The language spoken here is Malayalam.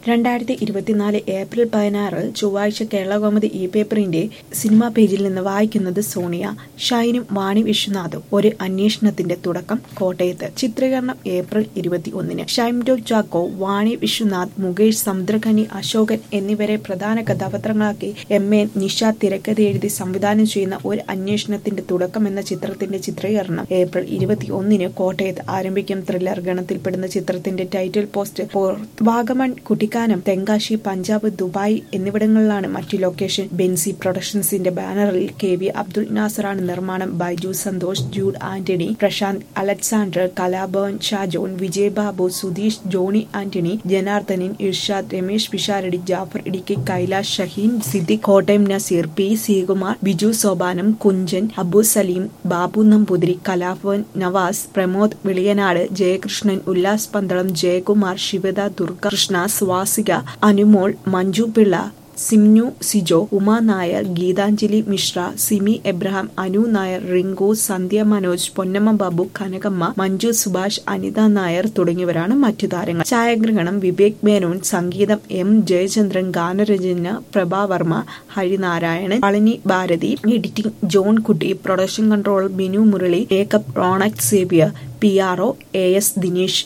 രണ്ടായിരത്തി ഇരുപത്തിനാല് ഏപ്രിൽ പതിനാറ് ചൊവ്വാഴ്ച കേരളകൗമുദി ഇ പേപ്പറിന്റെ സിനിമാ പേജിൽ നിന്ന് വായിക്കുന്നത് സോണിയ ഷൈനും വാണി വിശ്വനാഥും ഒരു അന്വേഷണത്തിന്റെ തുടക്കം കോട്ടയത്ത് ചിത്രീകരണം ഏപ്രിൽ ഇരുപത്തി ഒന്നിന് ഷൈം ഡോ ചാക്കോ വാണി വിശ്വനാഥ് മുകേഷ് സമുദ്രഖനി അശോകൻ എന്നിവരെ പ്രധാന കഥാപാത്രങ്ങളാക്കി എം എൻ നിഷ തിരക്കഥ എഴുതി സംവിധാനം ചെയ്യുന്ന ഒരു അന്വേഷണത്തിന്റെ തുടക്കം എന്ന ചിത്രത്തിന്റെ ചിത്രീകരണം ഏപ്രിൽ ഇരുപത്തി ഒന്നിന് കോട്ടയത്ത് ആരംഭിക്കും ത്രില്ലർ ഗണത്തിൽപ്പെടുന്ന ചിത്രത്തിന്റെ title post Vagamon Kuttikkanam Tenkasi Punjab Dubai എന്നിവിടങ്ങളിലാണ് മറ്റു ലൊക്കേഷൻ ബെൻസി പ്രൊഡക്ഷൻസിന്റെ ബാനറിൽ കെ വി അബ്ദുൽ നാസറാണ് നിർമ്മാണം ബൈജു സന്തോഷ് ജൂഡ് ആന്റണി പ്രശാന്ത് അലക്സാണ്ടർ കലാഭവൻ ഷാജോൺ വിജയബാബു സുധീഷ് ജോണി ആന്റണി ജനാർദ്ദനൻ ഇർഷാദ് രമേശ് പിഷാരടി ജാഫർ ഇടുക്കി കൈലാഷ് ഷഹീൻ സിദ്ദിഖ് കോട്ടയം നസീർ പി സികുമാർ ബിജു സോപാനം കുഞ്ചൻ അബു സലീം ബാബു നമ്പൂതിരി കലാഭവൻ നവാസ് പ്രമോദ് വിളിയനാട് ജയകൃഷ്ണൻ ഉല്ലാസ് പന്തളം ജയകുമാർ ശിവദ ദുർഗകൃഷ്ണ സ്വാസിക അനുമോൾ മഞ്ജു പിള്ള സിംനു സിജോ ഉമാ നായർ ഗീതാഞ്ജലി മിശ്ര സിമി എബ്രഹാം അനു നായർ റിങ്കു സന്ധ്യ മനോജ് പൊന്നമ്മ ബാബു കനകമ്മ മഞ്ജു സുഭാഷ് അനിത നായർ തുടങ്ങിയവരാണ് മറ്റു താരങ്ങൾ ഛായാഗ്രഹണം വിവേക് മേനോൻ സംഗീതം എം ജയചന്ദ്രൻ ഗാനരചന Prabha Varma Harinarayanan Palani Bharathi editing John Kutty production control Binu Murali makeup Ronex സേബിയർ P R O A S Dinesh